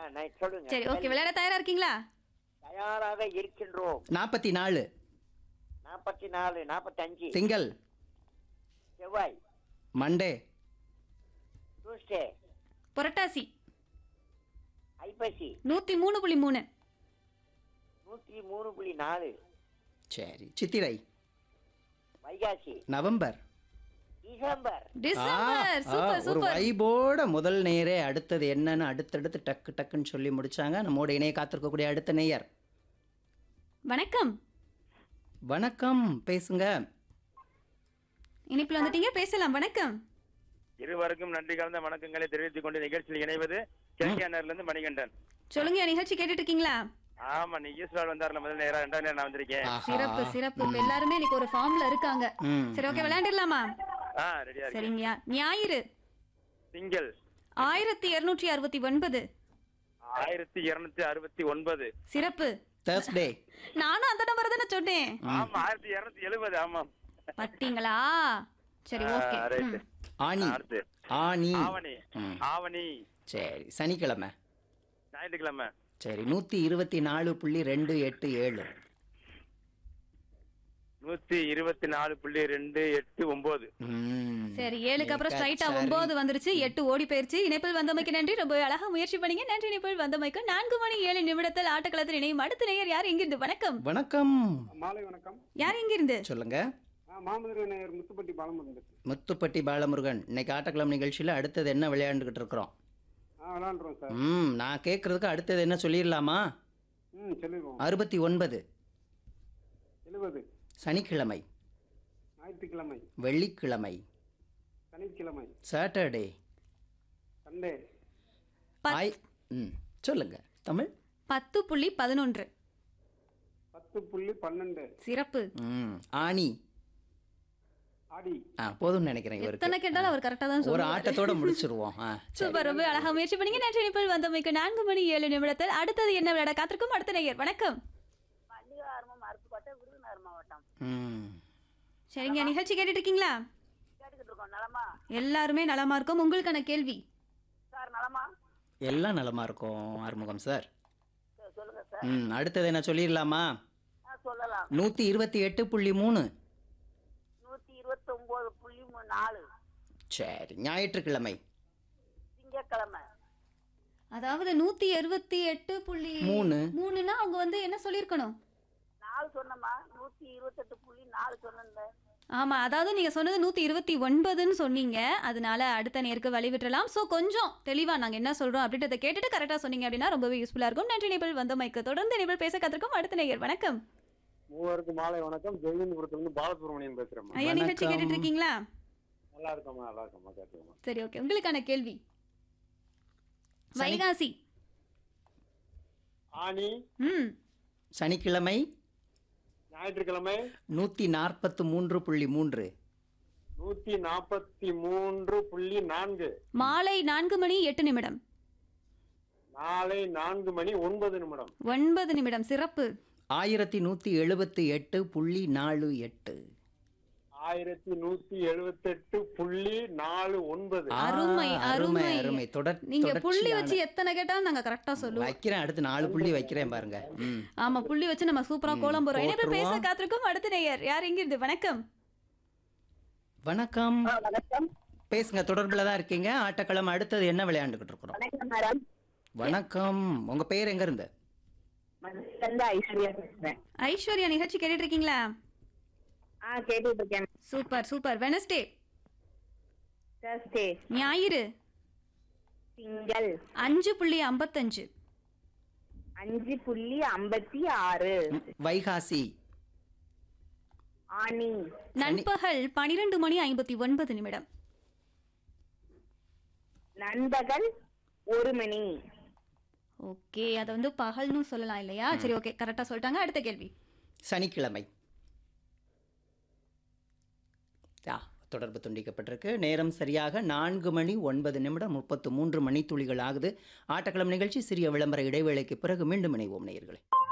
நான் சொல்லுங்க சரி ஓகே விளையாட தயாரா இருக்கீங்களா தயாராக இருக்கின்றோம் நாற்பத்தி நாலு நாற்பத்தி நாலு நாற்பத்தஞ்சு திங்கள் செவ்வாய் மண்டே டியூஸ்டே புரட்டாசி ஐப்பசி நூத்தி மூணு புள்ளி மூணு நூற்றி மூணு புள்ளி நாலு சரி Chithirai Vaikasi November December December ஆ, ஆ, சூப்பர் ஒரு சூப்பர் வைபோட முதல் நேரே அடுத்தது என்னன்னு அடுத்தடுத்து டக்கு டக்குன்னு சொல்லி முடிச்சாங்க நம்மோட இணைய காத்திருக்கக்கூடிய அடுத்த நேயர் வணக்கம் வணக்கம் பேசுங்க இனிப்புல வந்துட்டீங்க பேசலாம் வணக்கம் இருவருக்கும் நன்றி கலந்த வணக்கங்களை தெரிவித்துக் கொண்டு நிகழ்ச்சியில் இணைவது கிழக்கியானர்ல இருந்து மணிகண்டன் சொல்லுங்க நிகழ்ச்சி கேட்டுட்டு இருக்கீங்களா ஆமா நீ ஈஸ்வரால் வந்தார்ல முதல் நேரம் ரெண்டாவது நேரம் நான் வந்திருக்கேன் ஆஹா. சிறப்பு சிறப்பு இப்ப எல்லாருமே இன்னைக்கு ஒரு ஃபார்ம்ல இருக்காங்க ம். சரி ஓகே விளையாண்டிடலாமா ஆ ரெடியா இருக்கு சரிங்கய்யா ஞாயிறு திங்கள் ஆயிரத்தி இருநூற்றி அறுபத்தி ஒன்பது ஆயிரத்தி இருநூத்தி அறுபத்தி ஒன்பது சிறப்பு தேர்ஸ்டே நானும் அந்த நம்பர் தானே சொன்னேன் ஆமா ஆயிரத்தி இருநூத்தி எழுபது ஆமா பாத்தீங்களா சரி ஓகே ஆ, ரைட்டு. ஆனி அடுத்து ஆனி ஆவணி ம். ஆவணி சரி சனிக்கிழமை ஞாயிற்றுக்கிழமை சரி நூத்தி இருபத்தி நாலு புள்ளி ரெண்டு எட்டு ஏழு நூத்தி இருபத்தி நாலு புள்ளி ரெண்டு எட்டு ஒன்பது ம். சரி ஏழுக்கு அப்புறம் மிக ஸ்ட்ரைட்டா சரி. ஒன்பது வந்துருச்சு எட்டு ஓடி போயிருச்சு இணைப்பில் வந்தமைக்கு நன்றி ரொம்ப அழகா முயற்சி பண்ணீங்க நன்றி இணைப்பில் வந்தமைக்கு நான்கு மணி ஏழு நிமிடத்தில் ஆட்டக்களத்தில் இணையும் அடுத்த நேயர் யார் எங்கிருந்து வணக்கம் வணக்கம் மாலை வணக்கம் யார் எங்கிருந்து சொல்லுங்க நான் மாமதுரை நேயர் முத்துப்பட்டி பாலம் இருந்துச்சு முத்துப்பட்டி பாலமுருகன் இன்னைக்கு ஆட்டக்கிழமை நிகழ்ச்சியில் அடுத்தது என்ன விளையாண்டுக்கிட்டு இருக்கிறோம் ஆ விளாண்டுறோம் சார் ம் நான் கேட்கறதுக்கு அடுத்தது என்ன சொல்லிடலாமா ம் சொல்லிடுவோம் அறுபத்தி ஒன்பது எழுபது சனிக்கிழமை ஞாயிற்றுக்கிழமை வெள்ளிக்கிழமை சனிக்கிழமை சாட்டர்டே சண்டே பத்- ஆய் ம் சொல்லுங்க தமிழ் பத்து புள்ளி பதினொன்று பத்து புள்ளி பன்னெண்டு சிறப்பு ம் ஆனி ஆடி ஆ போதும்னு நினைக்கிறேன் எத்தனை இவருக்கு கேட்டாலும் அவர் கரெக்டா தான் ஒரு சொல்லுவாரு ஆட்டத்தோட முடிச்சிருவோம் ஆ சரி. சூப்பர் ரொம்ப அழகா முயற்சி பண்ணீங்க நன்றி இணைப்பில் வந்தமைக்கு நான்கு மணி ஏழு நிமிடத்தில் அடுத்தது என்ன விளையாட காத்திருக்கும் அடுத்த நேயர் வணக்கம் பள்ளிவாரமும் அருப்புக்கோட்டை விருதுநகர் மாவட்டம் ம் சரிங்க நிகழ்ச்சி கேட்டுட்டு இருக்கீங்களா கேட்டுக்கிட்டு இருக்கோம் நலமா எல்லாருமே நலமா இருக்கும் உங்களுக்கான கேள்வி சார் நலமா எல்லாம் நலமா இருக்கும் ஆறுமுகம் சார் சரி, சொல்லுங்க சார் ம் அடுத்தது என்ன சொல்லிடலாமா ஆ சொல்லலாம் நூற்றி இருபத்தி எட்டு புள்ளி மூணு நூத்தி இருபத்தி ஒன்பது புள்ளி மூணு நாலு சரி ஞாயிற்றுக்கிழமை திங்கட்கிழமை அதாவது நூத்தி அறுபத்தி எட்டு புள்ளி மூணு. மூணுனா அவங்க வந்து என்ன சொல்லியிருக்கணும் நாலு சொன்னமா நூத்தி இருபத்தெட்டு புள்ளி நாலு சொன்னேன் ஆமா அதாவது நீங்க சொன்னது நூத்தி இருபத்தி ஒன்பதுன்னு சொன்னீங்க அதனால அடுத்த நேருக்கு வழி விட்டுறலாம் ஸோ கொஞ்சம் தெளிவா நாங்க என்ன சொல்றோம் அப்படின்றத கேட்டுட்டு கரெக்டா சொன்னீங்க அப்படின்னா ரொம்பவே யூஸ்ஃபுல்லா இருக்கும் நன்றி நிபல் வந்த மைக்கு தொடர்ந்து நிபல் பேச கத்திருக்கும் அடுத்த நேயர் வணக்கம் மூவருக்கு மாலை வணக்கம் ஜெயந்திபுரத்துலேருந்து பாலசுப்ரமணியன் பேசுறேன் ஐயா நிகழ்ச்சி வணக்கம். கேட்டுட்டு இருக்கீங்களா நல்லா இருக்கோமா நல்லா இருக்கோமா கேட்டுக்கோமா சரி ஓகே உங்களுக்கான கேள்வி சனி- வைகாசி ஆனி ம் சனிக்கிழமை ஞாயிற்றுக்கிழமை நூற்றி நாற்பத்து மூன்று புள்ளி மூன்று நூத்தி நாற்பத்தி மூன்று புள்ளி நான்கு மாலை நான்கு மணி எட்டு நிமிடம் நாளை நான்கு மணி ஒன்பது நிமிடம் ஒன்பது நிமிடம் சிறப்பு ஆயிரத்தி நூற்றி எழுபத்தி எட்டு புள்ளி நாலு எட்டு ஆயிரத்தி நூத்தி எழுபத்தெட்டு புள்ளி நாலு ஒன்பது ஆ, அருமை, அருமை அருமை. அருமை தொடர் நீங்க புள்ளி தொடர்ச்சியான- வச்சு எத்தனை கேட்டாலும் நாங்க கரெக்டா சொல்லுவோம் வைக்கிறேன் அடுத்து நாலு புள்ளி வைக்கிறேன் பாருங்க ம் ஆமா புள்ளி வச்சு நம்ம சூப்பரா ம், கோலம் போறோம் இணைப்பில் பேச போட்டுருவோம். காத்திருக்கும் அடுத்த நேயர் யார் எங்க இருந்து வணக்கம் வணக்கம் வணக்கம் பேசுங்க தொடர்புல தான் இருக்கீங்க ஆட்டக்களம் அடுத்தது என்ன விளையாண்டுக்கிட்டு இருக்கிறோம் வணக்கம் மேடம் வணக்கம் உங்க பேர் எங்க இருந்து மதுரை ஐஸ்வர்யா பேசுறேன் ஐஸ்வர்யா நிகழ்ச்சி கேட்டுட்டு இருக்கீங்களா ஆ கேட்டுட்டு இருக்கேன் சூப்பர் சூப்பர் வெனஸ்டே தேர்ஸ்டே ஞாயிறு திங்கள் அஞ்சு புள்ளி ஐம்பத்தஞ்சு அஞ்சு புள்ளி ஐம்பத்தி ஆறு ம், வைகாசி ஆனி நண்பகல் பனிரெண்டு மணி ஐம்பத்தி ஒன்பது நிமிடம் நண்பகல் ஒரு மணி ஓகே அதை வந்து பகல்னு சொல்லலாம் இல்லையா சரி ஓகே கரெக்டா சொல்லிட்டாங்க அடுத்த கேள்வி சனிக்கிழமை ஆ, தொடர்பு துண்டிக்கப்பட்டிருக்கு நேரம் சரியாக நான்கு மணி ஒன்பது நிமிடம் முப்பத்து மூன்று மணி துளிகள் ஆகுது ஆட்டக்களம் நிகழ்ச்சி சிறிய விளம்பர இடைவேளைக்கு பிறகு மீண்டும் இணைவோம் நேயர்களே